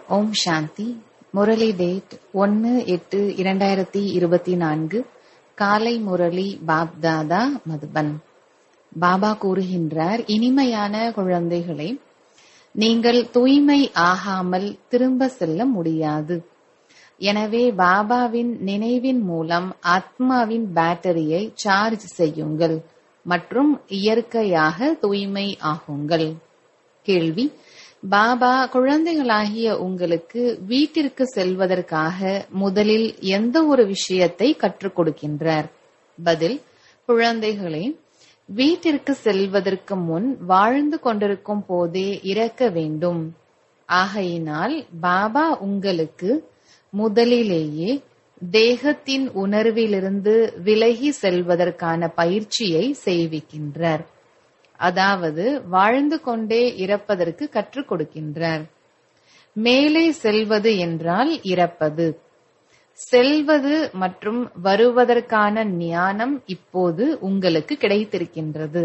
ஓம் சாந்தி Murali date ஒன்னு எட்டு இரண்டாயிரத்தி இருபத்தி நான்கு காலை முரளி பாப்தாதா மதுபன் பாபா கூறுகின்றார் இனிமையான குழந்தைகளே நீங்கள் தூய்மை ஆகாமல் திரும்ப செல்ல முடியாது எனவே பாபாவின் நினைவின் மூலம் ஆத்மாவின் பேட்டரியை சார்ஜ் செய்யுங்கள் மற்றும் இயற்கையாக தூய்மை ஆகுங்கள் கேள்வி பாபா குழந்தைகளாகிய உங்களுக்கு வீட்டிற்கு செல்வதற்காக முதலில் எந்த ஒரு விஷயத்தை கற்றுக் கொடுக்கின்றார் பதில் குழந்தைகளே வீட்டிற்கு செல்வதற்கு முன் வாழ்ந்து கொண்டிருக்கும் போதே இறக்க வேண்டும் ஆகையினால் பாபா உங்களுக்கு முதலிலேயே தேகத்தின் உணர்விலிருந்து விலகி செல்வதற்கான பயிற்சியை செய்விக்கின்றார் அதாவது வாழ்ந்து கொண்டே இறப்பதற்கு கற்றுக் கொடுக்கின்றார் மேலே செல்வது என்றால் இறப்பது செல்வது மற்றும் வருவதற்கான ஞானம் இப்போது உங்களுக்கு கிடைத்திருக்கின்றது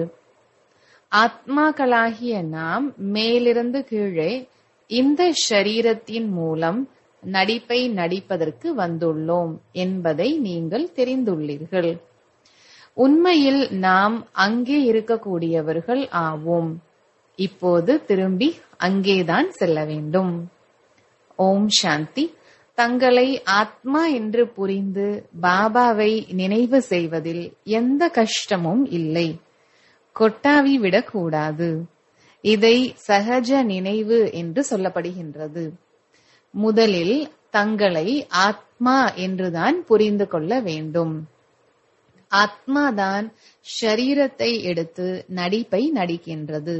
ஆத்மாக்களாகிய நாம் மேலிருந்து கீழே இந்த ஷரீரத்தின் மூலம் நடிப்பை நடிப்பதற்கு வந்துள்ளோம் என்பதை நீங்கள் தெரிந்துள்ளீர்கள் உண்மையில் நாம் அங்கே இருக்கக்கூடியவர்கள் ஆவோம் இப்போது திரும்பி அங்கேதான் செல்ல வேண்டும் ஓம் சாந்தி தங்களை ஆத்மா என்று புரிந்து பாபாவை நினைவு செய்வதில் எந்த கஷ்டமும் இல்லை கொட்டாவி விடக்கூடாது இதை சகஜ நினைவு என்று சொல்லப்படுகின்றது முதலில் தங்களை ஆத்மா என்றுதான் புரிந்து கொள்ள வேண்டும் ஆத்மாதான் ஷரீரத்தை எடுத்து நடிப்பை நடிக்கின்றது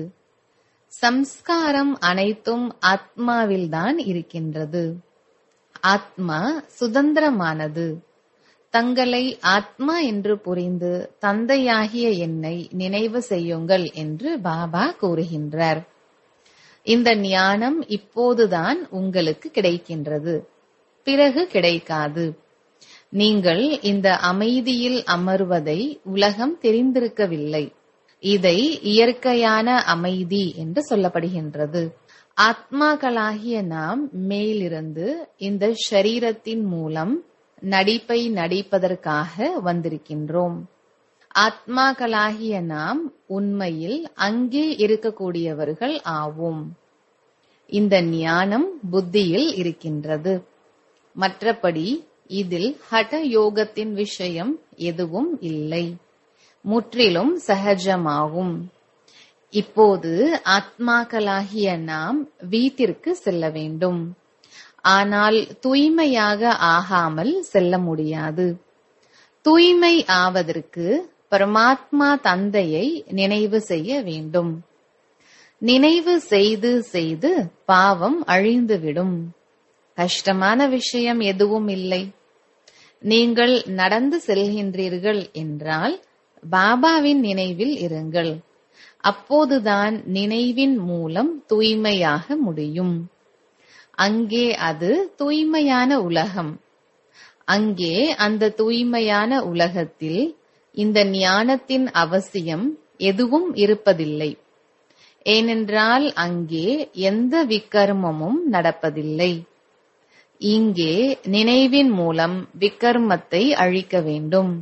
சம்ஸ்காரம் அனைத்தும் ஆத்மாவில்தான் இருக்கின்றது ஆத்மா சுதந்திரமானது தங்களை ஆத்மா என்று புரிந்து தந்தையாகிய என்னை நினைவு செய்யுங்கள் என்று பாபா கூறுகின்றார் இந்த ஞானம் இப்போதுதான் உங்களுக்கு கிடைக்கின்றது பிறகு கிடைக்காது நீங்கள் இந்த அமைதியில் அமர்வதை உலகம் தெரிந்திருக்கவில்லை இதை இயற்கையான அமைதி என்று சொல்லப்படுகின்றது ஆத்மாக்களாகிய நாம் மேலிருந்து இந்த ஷரீரத்தின் மூலம் நடிப்பை நடிப்பதற்காக வந்திருக்கின்றோம் ஆத்மாக்களாகிய நாம் உண்மையில் அங்கே இருக்கக்கூடியவர்கள் ஆவோம் இந்த ஞானம் புத்தியில் இருக்கின்றது மற்றபடி இதில் ஹட யோகத்தின் விஷயம் எதுவும் இல்லை முற்றிலும் சகஜமாகும் இப்போது ஆத்மாக்களாகிய நாம் வீட்டிற்கு செல்ல வேண்டும் ஆனால் தூய்மையாக ஆகாமல் செல்ல முடியாது தூய்மை ஆவதற்கு பரமாத்மா தந்தையை நினைவு செய்ய வேண்டும் நினைவு செய்து செய்து பாவம் அழிந்துவிடும் கஷ்டமான விஷயம் எதுவும் இல்லை நீங்கள் நடந்து செல்கின்றீர்கள் என்றால் பாபாவின் நினைவில் இருங்கள் அப்போதுதான் நினைவின் மூலம் தூய்மையாக முடியும் அங்கே அது தூய்மையான உலகம் அங்கே அந்த தூய்மையான உலகத்தில் இந்த ஞானத்தின் அவசியம் எதுவும் இருப்பதில்லை ஏனென்றால் அங்கே எந்த விக்கர்மமும் நடப்பதில்லை இங்கே நினைவின் மூலம் விக்கர்மத்தை அழிக்க வேண்டும்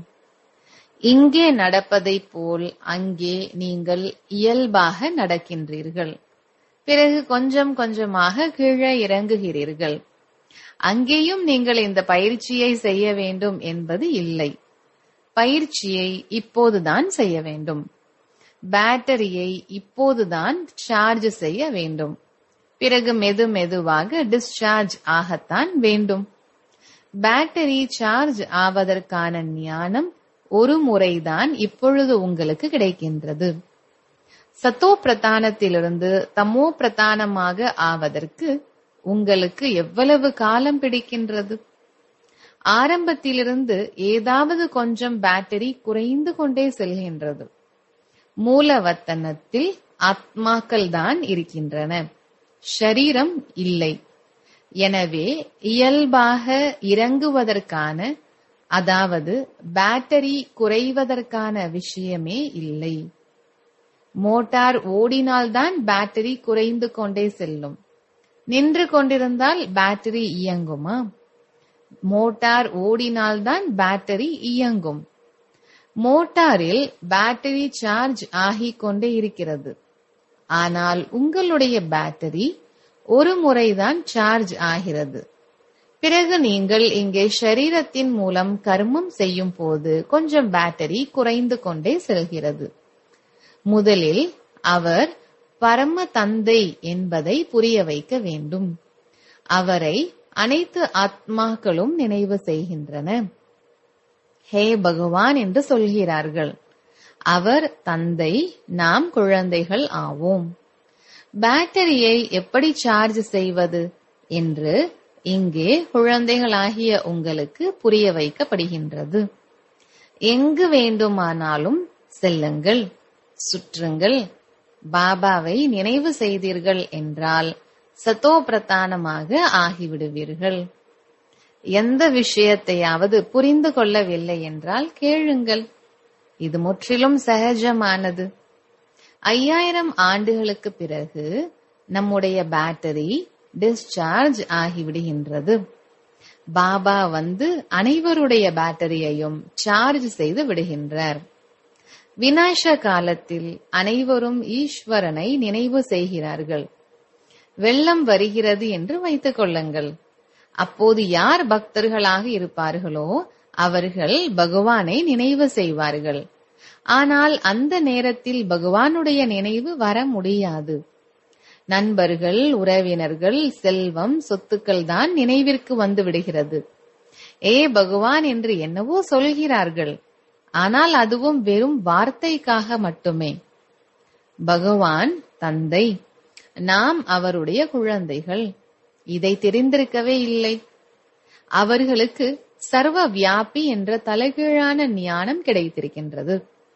இங்கே நடப்பதைப் போல் அங்கே நீங்கள் இயல்பாக நடக்கின்றீர்கள் பிறகு கொஞ்சம் கொஞ்சமாக கீழே இறங்குகிறீர்கள் அங்கேயும் நீங்கள் இந்த பயிற்சியை செய்ய வேண்டும் என்பது இல்லை பயிற்சியை இப்போதுதான் செய்ய வேண்டும் பேட்டரியை இப்போதுதான் சார்ஜ் செய்ய வேண்டும் பிறகு மெது மெதுவாக டிஸ்சார்ஜ் ஆகத்தான் வேண்டும் பேட்டரி சார்ஜ் ஆவதற்கான ஞானம் ஒரு முறைதான் இப்பொழுது உங்களுக்கு கிடைக்கின்றது சத்தோ பிரதானத்திலிருந்து தமோ பிரதானமாக ஆவதற்கு உங்களுக்கு எவ்வளவு காலம் பிடிக்கின்றது ஆரம்பத்திலிருந்து ஏதாவது கொஞ்சம் பேட்டரி குறைந்து கொண்டே செல்கின்றது மூலவத்தனத்தில் ஆத்மாக்கள் தான் இருக்கின்றன ஷரீரம் இல்லை எனவே இயல்பாக இறங்குவதற்கான அதாவது பேட்டரி குறைவதற்கான விஷயமே இல்லை மோட்டார் ஓடினால்தான் பேட்டரி குறைந்து கொண்டே செல்லும் நின்று கொண்டிருந்தால் பேட்டரி இயங்குமா மோட்டார் ஓடினால்தான் பேட்டரி இயங்கும் மோட்டாரில் பேட்டரி சார்ஜ் ஆகிக் கொண்டே இருக்கிறது ஆனால் உங்களுடைய பேட்டரி ஒரு முறைதான் சார்ஜ் ஆகிறது பிறகு நீங்கள் இங்கே ஷரீரத்தின் மூலம் கர்மம் செய்யும் போது கொஞ்சம் பேட்டரி குறைந்து கொண்டே செல்கிறது முதலில் அவர் பரம தந்தை என்பதை புரிய வைக்க வேண்டும் அவரை அனைத்து ஆத்மாக்களும் நினைவு செய்கின்றன ஹே பகவான் என்று சொல்கிறார்கள் அவர் தந்தை நாம் குழந்தைகள் ஆவோம் பேட்டரியை எப்படி சார்ஜ் செய்வது என்று இங்கே குழந்தைகளாகிய உங்களுக்கு புரிய வைக்கப்படுகின்றது எங்கு வேண்டுமானாலும் செல்லுங்கள் சுற்றுங்கள் பாபாவை நினைவு செய்தீர்கள் என்றால் சத்தோ பிரதானமாக ஆகிவிடுவீர்கள் எந்த விஷயத்தையாவது புரிந்து கொள்ளவில்லை என்றால் கேளுங்கள் இது முற்றிலும் சகஜமானது ஐயாயிரம் ஆண்டுகளுக்கு பிறகு நம்முடைய பேட்டரி டிஸ்சார்ஜ் ஆகிவிடுகின்றது பாபா வந்து அனைவருடைய பேட்டரியையும் சார்ஜ் செய்து விடுகின்றார் வினாச காலத்தில் அனைவரும் ஈஸ்வரனை நினைவு செய்கிறார்கள் வெள்ளம் வருகிறது என்று வைத்துக் கொள்ளுங்கள் அப்போது யார் பக்தர்களாக இருப்பார்களோ அவர்கள் பகவானை நினைவு செய்வார்கள் ஆனால் அந்த நேரத்தில் பகவானுடைய நினைவு வர முடியாது நண்பர்கள் உறவினர்கள் செல்வம் சொத்துக்கள் தான் நினைவிற்கு வந்து விடுகிறது ஏ பகவான் என்று என்னவோ சொல்கிறார்கள் ஆனால் அதுவும் வெறும் வார்த்தைக்காக மட்டுமே பகவான் தந்தை நாம் அவருடைய குழந்தைகள் இதை தெரிந்திருக்கவே இல்லை அவர்களுக்கு சர்வ வியாபி என்ற தலைகீழான ஞானம் கிடைத்திருக்கின்றது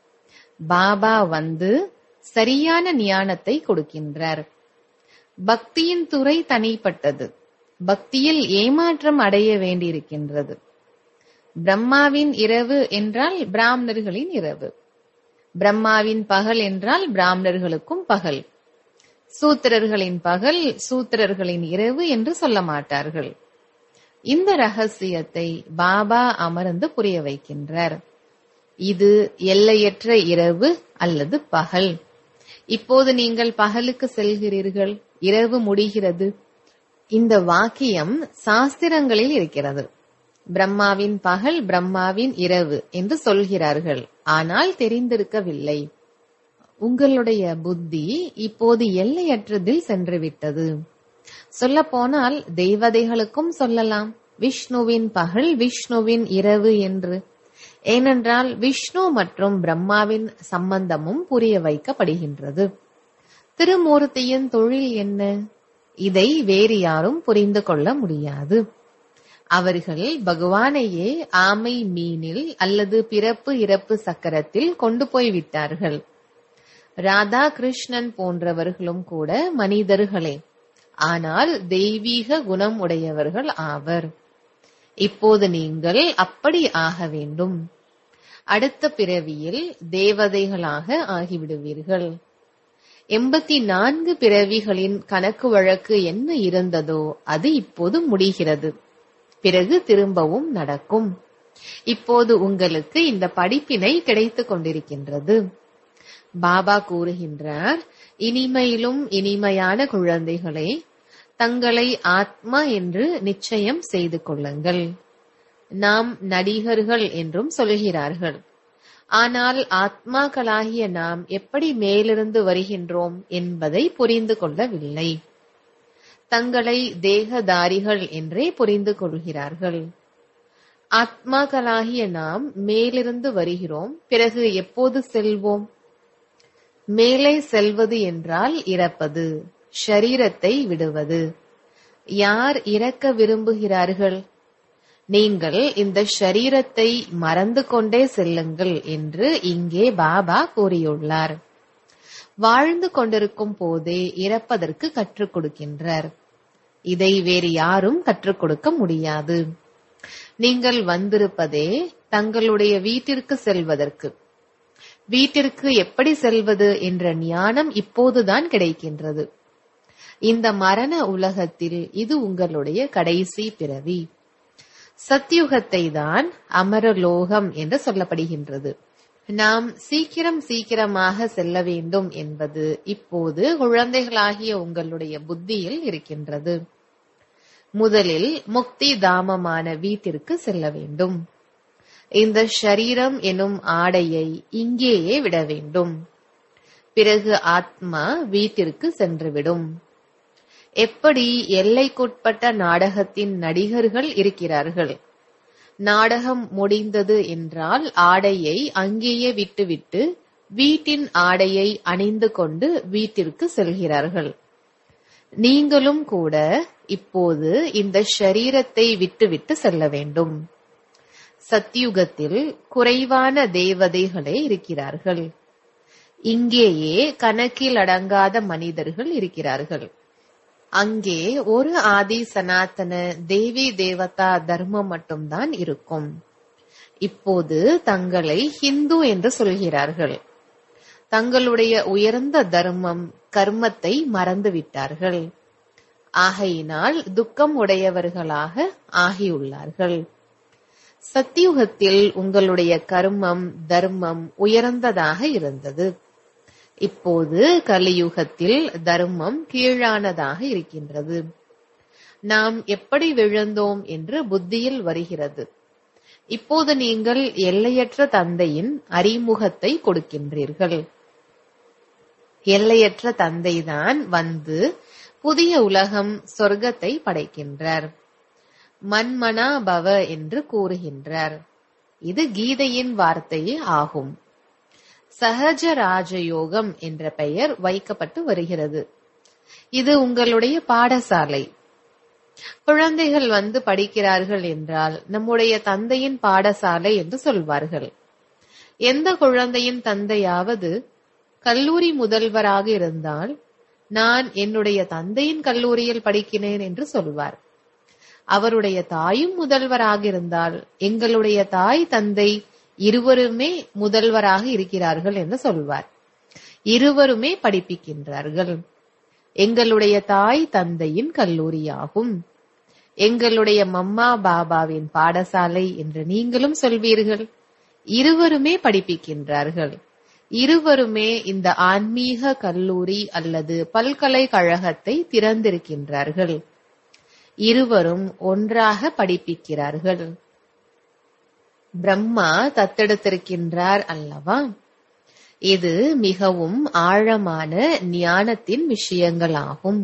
பாபா வந்து சரியான ஞானத்தை கொடுக்கின்றார் பக்தியின் துறை தனிப்பட்டது பக்தியில் ஏமாற்றம் அடைய வேண்டியிருக்கின்றது பிரம்மாவின் இரவு என்றால் பிராமணர்களின் இரவு பிரம்மாவின் பகல் என்றால் பிராமணர்களுக்கும் பகல் சூத்திரர்களின் பகல் சூத்திரர்களின் இரவு என்று சொல்ல மாட்டார்கள் இந்த ரகசியத்தை பாபா அமர்ந்து புரிய வைக்கின்றார் இது எல்லையற்ற இரவு அல்லது பகல் இப்போது நீங்கள் பகலுக்கு செல்கிறீர்கள் இரவு முடிகிறது இந்த வாக்கியம் சாஸ்திரங்களில் இருக்கிறது பிரம்மாவின் பகல் பிரம்மாவின் இரவு என்று சொல்கிறார்கள் ஆனால் தெரிந்திருக்கவில்லை உங்களுடைய புத்தி இப்போது எல்லையற்றதில் சென்றுவிட்டது சொல்ல போனால் தெய்வதைகளுக்கும் சொல்லலாம் விஷ்ணுவின் பகல் விஷ்ணுவின் இரவு என்று ஏனென்றால் விஷ்ணு மற்றும் பிரம்மாவின் சம்பந்தமும் புரிய வைக்கப்படுகின்றது திருமூர்த்தியின் தொழில் என்ன இதை வேறு யாரும் புரிந்து கொள்ள முடியாது அவர்கள் பகவானையே ஆமை மீனில் அல்லது பிறப்பு இறப்பு சக்கரத்தில் கொண்டு போய் விட்டார்கள் ராதா கிருஷ்ணன் போன்றவர்களும் கூட மனிதர்களே ஆனால் தெய்வீக குணம் உடையவர்கள் ஆவர் இப்போது நீங்கள் அப்படி ஆக வேண்டும் அடுத்த பிறவியில் தேவதைகளாக ஆகிவிடுவீர்கள் எண்பத்தி நான்கு பிறவிகளின் கணக்கு வழக்கு என்ன இருந்ததோ அது இப்போது முடிகிறது பிறகு திரும்பவும் நடக்கும் இப்போது உங்களுக்கு இந்த படிப்பினை கிடைத்துக் கொண்டிருக்கின்றது பாபா கூறுகின்றார் இனிமையிலும் இனிமையான குழந்தைகளே தங்களை ஆத்மா என்று நிச்சயம் செய்து கொள்ளுங்கள் நாம் நடிகர்கள் என்றும் சொல்கிறார்கள் ஆனால் ஆத்மாக்களாகிய நாம் எப்படி மேலிருந்து வருகின்றோம் என்பதை புரிந்து கொள்ளவில்லை தங்களை தேகதாரிகள் என்றே புரிந்து கொள்கிறார்கள் ஆத்மாக்களாகிய நாம் மேலிருந்து வருகிறோம் பிறகு எப்போது செல்வோம் மேலே செல்வது என்றால் இறப்பது ஷரீரத்தை விடுவது யார் இறக்க விரும்புகிறார்கள் நீங்கள் இந்த ஷரீரத்தை மறந்து கொண்டே செல்லுங்கள் என்று இங்கே பாபா கூறியுள்ளார் வாழ்ந்து கொண்டிருக்கும் போதே இறப்பதற்கு கற்றுக் கொடுக்கின்றார் இதை வேறு யாரும் கற்றுக் கொடுக்க முடியாது நீங்கள் வந்திருப்பதே தங்களுடைய வீட்டிற்கு செல்வதற்கு வீட்டிற்கு எப்படி செல்வது என்ற ஞானம் இப்போதுதான் கிடைக்கின்றது இந்த மரண உலகத்தில் இது உங்களுடைய கடைசி பிறவி சத்யுகத்தை தான் அமரலோகம் என்று சொல்லப்படுகின்றது நாம் சீக்கிரம் சீக்கிரமாக செல்ல வேண்டும் என்பது இப்போது குழந்தைகளாகிய உங்களுடைய புத்தியில் இருக்கின்றது முதலில் முக்தி தாமமான வீட்டிற்கு செல்ல வேண்டும் இந்த ஷரீரம் எனும் ஆடையை இங்கேயே விட வேண்டும் பிறகு ஆத்மா வீட்டிற்கு சென்றுவிடும் எப்படி எல்லைக்குட்பட்ட நாடகத்தின் நடிகர்கள் இருக்கிறார்கள் நாடகம் முடிந்தது என்றால் ஆடையை அங்கேயே விட்டுவிட்டு வீட்டின் ஆடையை அணிந்து கொண்டு வீட்டிற்கு செல்கிறார்கள் நீங்களும் கூட இப்போது இந்த ஷரீரத்தை விட்டுவிட்டு செல்ல வேண்டும் சத்யுகத்தில் குறைவான தேவதைகளே இருக்கிறார்கள் இங்கேயே கணக்கில் அடங்காத மனிதர்கள் இருக்கிறார்கள் அங்கே ஒரு ஆதி சனாதன தேவி தேவதா தர்மம் மட்டும்தான் இருக்கும் இப்போது தங்களை ஹிந்து என்று சொல்கிறார்கள் தங்களுடைய உயர்ந்த தர்மம் கர்மத்தை மறந்துவிட்டார்கள் ஆகையினால் துக்கம் உடையவர்களாக ஆகியுள்ளார்கள் சத்தியுகத்தில் உங்களுடைய கர்மம் தர்மம் உயர்ந்ததாக இருந்தது இப்போது கலியுகத்தில் தர்மம் கீழானதாக இருக்கின்றது நாம் எப்படி விழுந்தோம் என்று புத்தியில் வருகிறது இப்போது நீங்கள் எல்லையற்ற தந்தையின் அறிமுகத்தை கொடுக்கின்றீர்கள் எல்லையற்ற தந்தைதான் வந்து புதிய உலகம் சொர்க்கத்தை படைக்கின்றார் மன்மனா பவ என்று கூறுகின்றார் இது கீதையின் வார்த்தையே ஆகும் சகஜ ராஜயோகம் என்ற பெயர் வைக்கப்பட்டு வருகிறது இது உங்களுடைய பாடசாலை குழந்தைகள் வந்து படிக்கிறார்கள் என்றால் நம்முடைய தந்தையின் பாடசாலை என்று சொல்வார்கள் எந்த குழந்தையின் தந்தையாவது கல்லூரி முதல்வராக இருந்தால் நான் என்னுடைய தந்தையின் கல்லூரியில் படிக்கிறேன் என்று சொல்வார் அவருடைய தாயும் முதல்வராக இருந்தால் எங்களுடைய தாய் தந்தை இருவருமே முதல்வராக இருக்கிறார்கள் என்று சொல்வார் இருவருமே படிப்பிக்கின்றார்கள் எங்களுடைய தாய் தந்தையின் கல்லூரியாகும் எங்களுடைய மம்மா பாபாவின் பாடசாலை என்று நீங்களும் சொல்வீர்கள் இருவருமே படிப்பிக்கின்றார்கள் இருவருமே இந்த ஆன்மீக கல்லூரி அல்லது பல்கலைக்கழகத்தை திறந்திருக்கின்றார்கள் இருவரும் ஒன்றாக படிப்பிக்கிறார்கள் பிரம்மா தத்தெடுத்திருக்கின்றார் அல்லவா இது மிகவும் ஆழமான ஞானத்தின் விஷயங்களாகும்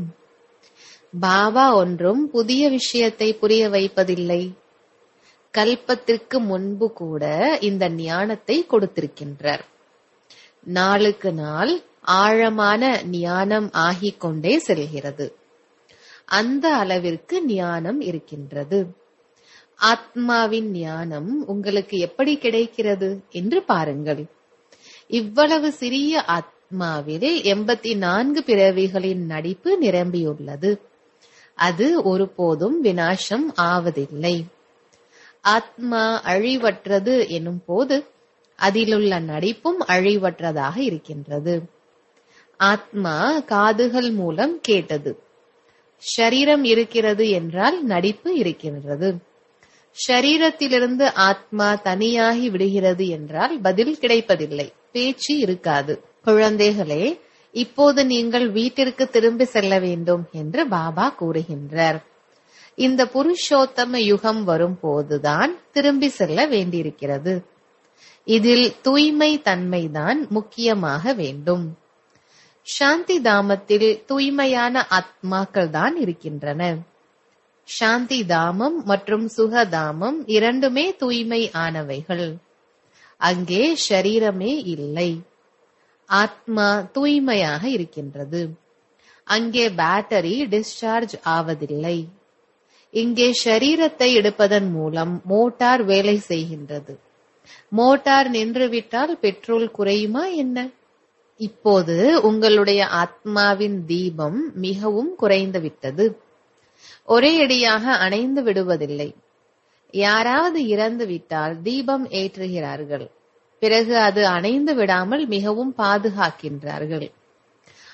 பாபா ஒன்றும் புதிய விஷயத்தை புரிய வைப்பதில்லை கல்பத்திற்கு முன்பு கூட இந்த ஞானத்தை கொடுத்திருக்கின்றார் நாளுக்கு நாள் ஆழமான ஞானம் ஆகிக் கொண்டே செல்கிறது அந்த அளவிற்கு ஞானம் இருக்கின்றது ஆத்மாவின் ஞானம் உங்களுக்கு எப்படி கிடைக்கிறது என்று பாருங்கள் இவ்வளவு சிறிய ஆத்மாவில் எண்பத்தி நான்கு பிறவிகளின் நடிப்பு நிரம்பியுள்ளது அது ஒருபோதும் வினாசம் ஆவதில்லை ஆத்மா அழிவற்றது எனும் போது அதிலுள்ள நடிப்பும் அழிவற்றதாக இருக்கின்றது ஆத்மா காதுகள் மூலம் கேட்டது ஷரீரம் இருக்கிறது என்றால் நடிப்பு இருக்கின்றது ஷரீரத்திலிருந்து ஆத்மா தனியாகி விடுகிறது என்றால் பதில் கிடைப்பதில்லை பேச்சு இருக்காது குழந்தைகளே இப்போது நீங்கள் வீட்டிற்கு திரும்பி செல்ல வேண்டும் என்று பாபா கூறுகின்றார் இந்த புருஷோத்தம யுகம் வரும் போதுதான் திரும்பி செல்ல வேண்டியிருக்கிறது இதில் தூய்மை தன்மைதான் முக்கியமாக வேண்டும் சாந்தி தாமத்தில் தூய்மையான ஆத்மாக்கள் தான் இருக்கின்றன சாந்தி தாமம் மற்றும் சுகதாமம் இரண்டுமே தூய்மை ஆனவைகள் அங்கே ஷரீரமே இல்லை ஆத்மா தூய்மையாக இருக்கின்றது அங்கே பேட்டரி டிஸ்சார்ஜ் ஆவதில்லை இங்கே ஷரீரத்தை எடுப்பதன் மூலம் மோட்டார் வேலை செய்கின்றது மோட்டார் நின்றுவிட்டால் பெட்ரோல் குறையுமா என்ன இப்போது உங்களுடைய ஆத்மாவின் தீபம் மிகவும் குறைந்து விட்டது ஒரே அடியாக அணைந்து விடுவதில்லை யாராவது இறந்து விட்டால் தீபம் ஏற்றுகிறார்கள் பிறகு அது அணைந்து விடாமல் மிகவும் பாதுகாக்கின்றார்கள்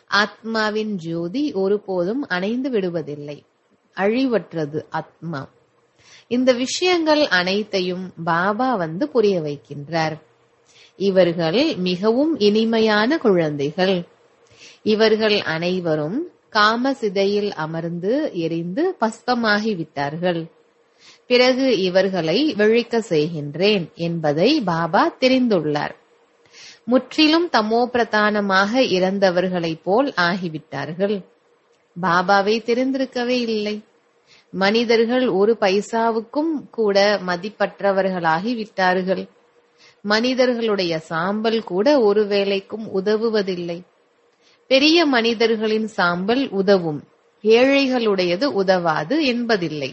ஆத்மாவின் ஜோதி ஒருபோதும் அணைந்து விடுவதில்லை அழிவற்றது ஆத்மா இந்த விஷயங்கள் அனைத்தையும் பாபா வந்து புரிய வைக்கின்றார் இவர்கள் மிகவும் இனிமையான குழந்தைகள் இவர்கள் அனைவரும் காமசிதையில் அமர்ந்து எரிந்து பஸ்பமாகி விட்டார்கள் பிறகு இவர்களை விழிக்க செய்கின்றேன் என்பதை பாபா தெரிந்துள்ளார் முற்றிலும் தமோ பிரதானமாக இறந்தவர்களைப் போல் ஆகிவிட்டார்கள் பாபாவை தெரிந்திருக்கவே இல்லை மனிதர்கள் ஒரு பைசாவுக்கும் கூட மதிப்பற்றவர்களாகி விட்டார்கள் மனிதர்களுடைய சாம்பல் கூட ஒரு வேலைக்கும் உதவுவதில்லை பெரிய மனிதர்களின் சாம்பல் உதவும் ஏழைகளுடையது உதவாது என்பதில்லை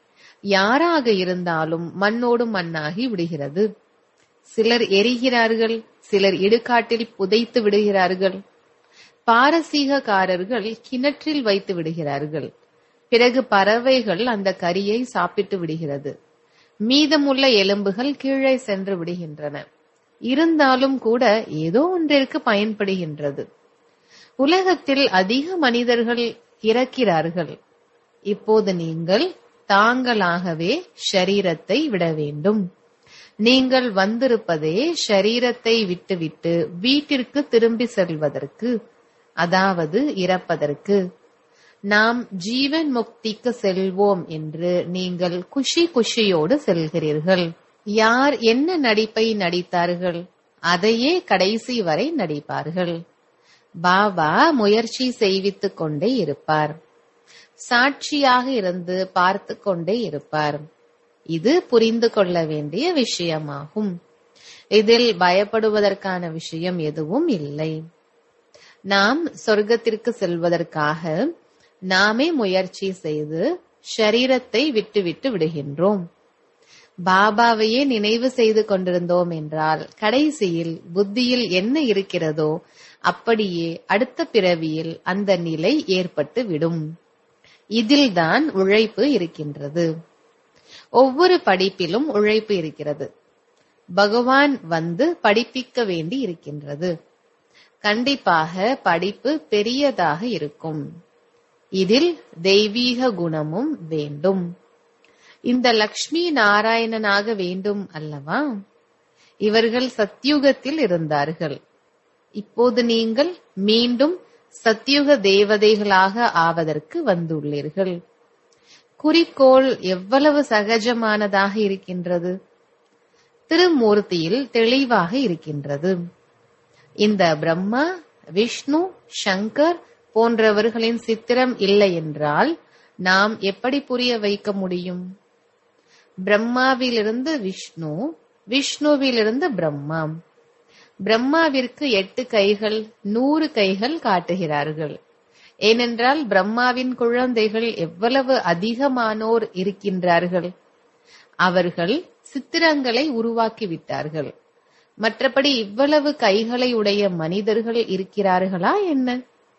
யாராக இருந்தாலும் மண்ணோடு மண்ணாகி விடுகிறது சிலர் எரிகிறார்கள் சிலர் இடுகாட்டில் புதைத்து விடுகிறார்கள் பாரசீகக்காரர்கள் கிணற்றில் வைத்து விடுகிறார்கள் பிறகு பறவைகள் அந்த கரியை சாப்பிட்டு விடுகிறது மீதமுள்ள எலும்புகள் கீழே சென்று விடுகின்றன இருந்தாலும் கூட ஏதோ ஒன்றிற்கு பயன்படுகின்றது உலகத்தில் அதிக மனிதர்கள் இறக்கிறார்கள் இப்போது நீங்கள் தாங்களாகவே ஷரீரத்தை விட வேண்டும் நீங்கள் வந்திருப்பதே ஷரீரத்தை விட்டுவிட்டு வீட்டிற்கு திரும்பி செல்வதற்கு அதாவது இறப்பதற்கு நாம் ஜீவன் முக்திக்கு செல்வோம் என்று நீங்கள் குஷி குஷியோடு செல்கிறீர்கள் யார் என்ன நடிப்பை நடித்தார்கள் அதையே கடைசி வரை நடிப்பார்கள் பாபா முயற்சி செய்வித்துக் கொண்டே இருப்பார் சாட்சியாக இருந்து பார்த்து கொண்டே இருப்பார் இது புரிந்து கொள்ள வேண்டிய விஷயமாகும் இதில் பயப்படுவதற்கான விஷயம் எதுவும் இல்லை நாம் சொர்க்கத்திற்கு செல்வதற்காக நாமே முயற்சி செய்து ஷரீரத்தை விட்டுவிட்டு விடுகின்றோம் பாபாவையே நினைவு செய்து கொண்டிருந்தோம் என்றால் கடைசியில் புத்தியில் என்ன இருக்கிறதோ அப்படியே அடுத்த பிறவியில் அந்த நிலை ஏற்பட்டு விடும் இதில்தான் உழைப்பு இருக்கின்றது ஒவ்வொரு படிப்பிலும் உழைப்பு இருக்கிறது பகவான் வந்து படிப்பிக்க வேண்டி இருக்கின்றது கண்டிப்பாக படிப்பு பெரியதாக இருக்கும் இதில் தெய்வீக குணமும் வேண்டும் இந்த லக்ஷ்மி நாராயணனாக வேண்டும் அல்லவா இவர்கள் சத்யுகத்தில் இருந்தார்கள் இப்போது நீங்கள் மீண்டும் சத்யுக தேவதைகளாக ஆவதற்கு வந்துள்ளீர்கள் குறிக்கோள் எவ்வளவு சகஜமானதாக இருக்கின்றது திருமூர்த்தியில் தெளிவாக இருக்கின்றது இந்த பிரம்மா விஷ்ணு சங்கர் போன்றவர்களின் சித்திரம் இல்லை என்றால் நாம் எப்படி புரிய வைக்க முடியும் பிரம்மாவிலிருந்து விஷ்ணு விஷ்ணுவிலிருந்து பிரம்மா பிரம்மாவிற்கு எட்டு கைகள் நூறு கைகள் காட்டுகிறார்கள் ஏனென்றால் பிரம்மாவின் குழந்தைகள் எவ்வளவு அதிகமானோர் இருக்கின்றார்கள் அவர்கள் சித்திரங்களை உருவாக்கிவிட்டார்கள் மற்றபடி இவ்வளவு கைகளை உடைய மனிதர்கள் இருக்கிறார்களா என்ன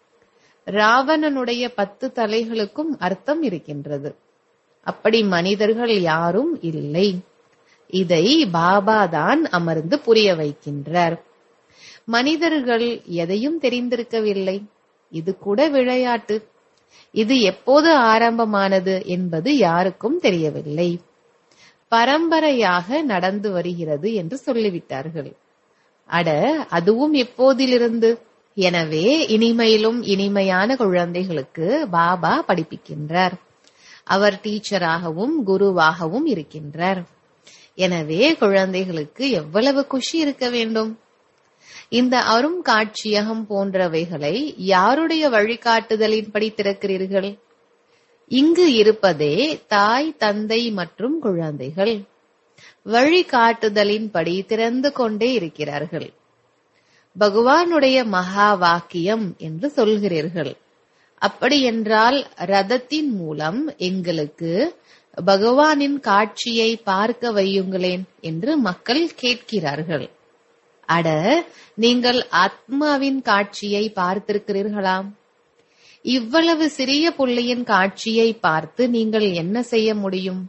ராவணனுடைய பத்து தலைகளுக்கும் அர்த்தம் இருக்கின்றது அப்படி மனிதர்கள் யாரும் இல்லை இதை பாபா தான் அமர்ந்து புரிய வைக்கின்றார் மனிதர்கள் எதையும் தெரிந்திருக்கவில்லை இது கூட விளையாட்டு இது எப்போது ஆரம்பமானது என்பது யாருக்கும் தெரியவில்லை பரம்பரையாக நடந்து வருகிறது என்று சொல்லிவிட்டார்கள் அட அதுவும் எப்போதிலிருந்து எனவே இனிமையிலும் இனிமையான குழந்தைகளுக்கு பாபா படிப்பிக்கின்றார் அவர் டீச்சராகவும் குருவாகவும் இருக்கின்றார் எனவே குழந்தைகளுக்கு எவ்வளவு குஷி இருக்க வேண்டும் இந்த அரும் காட்சியகம் போன்றவைகளை யாருடைய வழிகாட்டுதலின்படி திறக்கிறீர்கள் இங்கு இருப்பதே தாய் தந்தை மற்றும் குழந்தைகள் வழிகாட்டுதலின்படி திறந்து கொண்டே இருக்கிறார்கள் பகவானுடைய மகா வாக்கியம் என்று சொல்கிறீர்கள் அப்படி என்றால் ரதத்தின் மூலம் எங்களுக்கு பகவானின் காட்சியை பார்க்க வையுங்களேன் என்று மக்கள் கேட்கிறார்கள் அட நீங்கள் ஆத்மாவின் காட்சியை பார்த்திருக்கிறீர்களாம் இவ்வளவு சிறிய புள்ளியின் காட்சியை பார்த்து நீங்கள் என்ன செய்ய முடியும்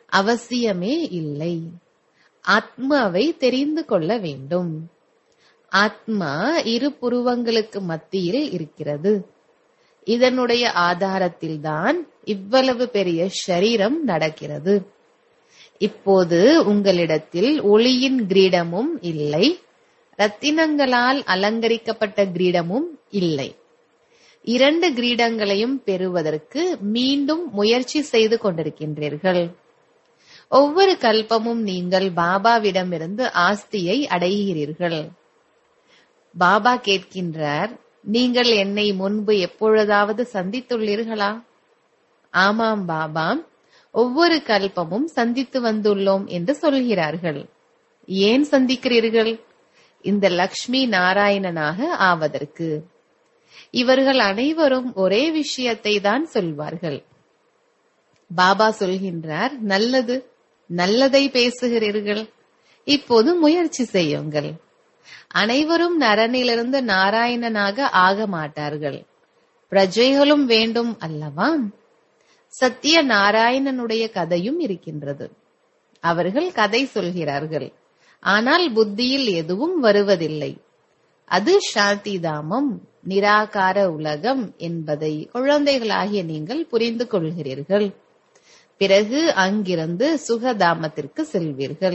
அவசியமே இல்லை ஆத்மாவை தெரிந்து கொள்ள வேண்டும் ஆத்மா இரு புருவங்களுக்கு மத்தியில் இருக்கிறது இதனுடைய ஆதாரத்தில்தான் இவ்வளவு பெரிய ஷரீரம் நடக்கிறது இப்போது உங்களிடத்தில் ஒளியின் கிரீடமும் இல்லை ரத்தினங்களால் அலங்கரிக்கப்பட்ட கிரீடமும் இல்லை இரண்டு கிரீடங்களையும் பெறுவதற்கு மீண்டும் முயற்சி செய்து கொண்டிருக்கின்றீர்கள் ஒவ்வொரு கல்பமும் நீங்கள் பாபாவிடமிருந்து ஆஸ்தியை அடைகிறீர்கள் பாபா கேட்கின்றார் நீங்கள் என்னை முன்பு எப்பொழுதாவது சந்தித்துள்ளீர்களா ஆமாம் பாபா ஒவ்வொரு கல்பமும் சந்தித்து வந்துள்ளோம் என்று சொல்கிறார்கள் ஏன் சந்திக்கிறீர்கள் இந்த லக்ஷ்மி நாராயணனாக ஆவதற்கு இவர்கள் அனைவரும் ஒரே விஷயத்தை தான் சொல்வார்கள் பாபா சொல்கின்றார் நல்லது நல்லதை பேசுகிறீர்கள் இப்போது முயற்சி செய்யுங்கள் அனைவரும் நரனிலிருந்து நாராயணனாக ஆக மாட்டார்கள் பிரஜைகளும் வேண்டும் அல்லவா சத்திய நாராயணனுடைய கதையும் இருக்கின்றது அவர்கள் கதை சொல்கிறார்கள் ஆனால் புத்தியில் எதுவும் வருவதில்லை அது சாந்தி தாமம் நிராகார உலகம் என்பதை குழந்தைகளாகிய நீங்கள் புரிந்து கொள்கிறீர்கள் பிறகு அங்கிருந்து சுகதாமத்திற்கு செல்வீர்கள்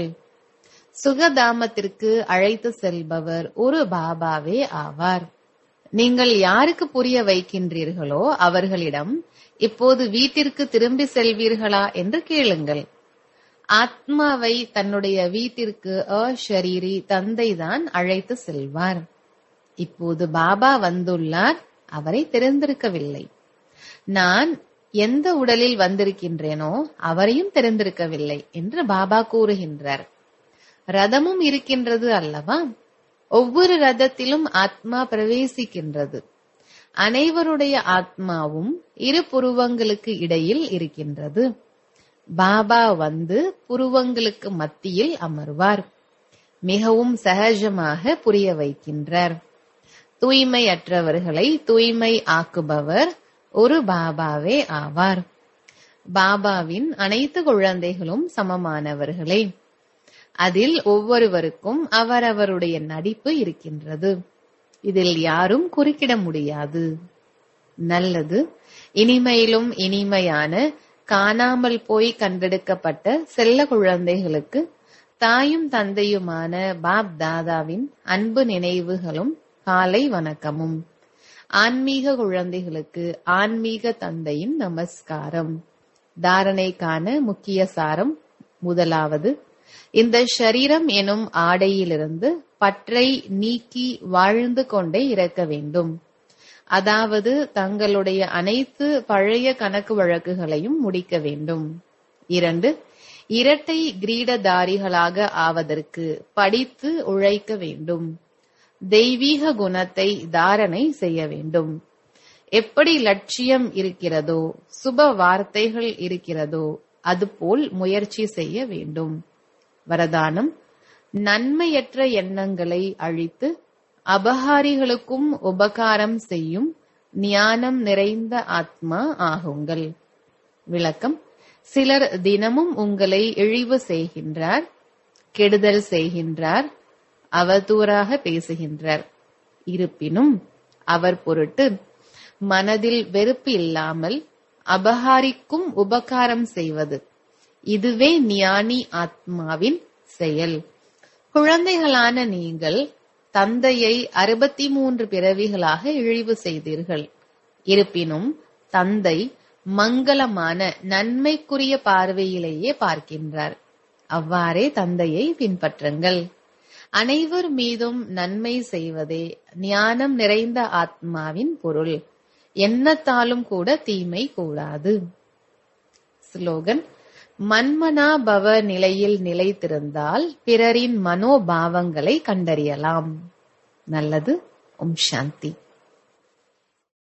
சுகதாமத்திற்கு அழைத்து செல்பவர் ஒரு பாபாவே ஆவார் நீங்கள் யாருக்கு புரிய வைக்கின்றீர்களோ அவர்களிடம் இப்போது வீட்டிற்கு திரும்பி செல்வீர்களா என்று கேளுங்கள் ஆத்மாவை தன்னுடைய வீட்டிற்கு அஷரீரி தந்தைதான் அழைத்து செல்வார் இப்போது பாபா வந்துள்ளார் அவரை தெரிந்திருக்கவில்லை நான் எந்த உடலில் வந்திருக்கின்றேனோ அவரையும் தெரிந்திருக்கவில்லை என்று பாபா கூறுகின்றார் ரதமும் இருக்கின்றது அல்லவா ஒவ்வொரு ரதத்திலும் ஆத்மா பிரவேசிக்கின்றது அனைவருடைய ஆத்மாவும் இரு புருவங்களுக்கு இடையில் இருக்கின்றது பாபா வந்து புருவங்களுக்கு மத்தியில் அமர்வார் மிகவும் சகஜமாக புரிய வைக்கின்றார் தூய்மையற்றவர்களை தூய்மை ஆக்குபவர் ஒரு பாபாவே ஆவார் பாபாவின் அனைத்து குழந்தைகளும் சமமானவர்களே அதில் ஒவ்வொருவருக்கும் அவரவருடைய நடிப்பு இருக்கின்றது இதில் யாரும் குறுக்கிட முடியாது நல்லது இனிமையிலும் இனிமையான காணாமல் போய் கண்டெடுக்கப்பட்ட செல்ல குழந்தைகளுக்கு தாயும் தந்தையுமான பாப் தாதாவின் அன்பு நினைவுகளும் காலை வணக்கமும் ஆன்மீக குழந்தைகளுக்கு ஆன்மீக தந்தையின் நமஸ்காரம் தாரணைக்கான முக்கிய சாரம் முதலாவது இந்த ஷரீரம் எனும் ஆடையிலிருந்து பற்றை நீக்கி வாழ்ந்து கொண்டே இருக்க வேண்டும் அதாவது தங்களுடைய அனைத்து பழைய கணக்கு வழக்குகளையும் முடிக்க வேண்டும் இரண்டு இரட்டை கிரீடதாரிகளாக ஆவதற்கு படித்து உழைக்க வேண்டும் தெய்வீக குணத்தை தாரணை செய்ய வேண்டும் எப்படி லட்சியம் இருக்கிறதோ சுப வார்த்தைகள் இருக்கிறதோ அதுபோல் முயற்சி செய்ய வேண்டும் வரதானம் நன்மையற்ற எண்ணங்களை அழித்து அபகாரிகளுக்கும் உபகாரம் செய்யும் ஞானம் நிறைந்த ஆத்மா ஆகுங்கள் விளக்கம் சிலர் தினமும் உங்களை இழிவு செய்கின்றார் கெடுதல் செய்கின்றார் அவதூறாக பேசுகின்றார் இருப்பினும் அவர் பொருட்டு மனதில் வெறுப்பு இல்லாமல் அபகாரிக்கும் உபகாரம் செய்வது இதுவே ஞானி ஆத்மாவின் செயல் குழந்தைகளான நீங்கள் தந்தையை அறுபத்தி மூன்று பிறவிகளாக இழிவு செய்தீர்கள் இருப்பினும் தந்தை மங்களமான நன்மைக்குரிய பார்வையிலேயே பார்க்கின்றார் அவ்வாறே தந்தையை பின்பற்றுங்கள் அனைவர் மீதும் நன்மை செய்வதே ஞானம் நிறைந்த ஆத்மாவின் பொருள் எண்ணத்தாலும் கூட தீமை கூடாது ஸ்லோகன் மன்மனா பவ நிலையில் நிலைத்திருந்தால் பிறரின் மனோபாவங்களை கண்டறியலாம் நல்லது ஓம் சாந்தி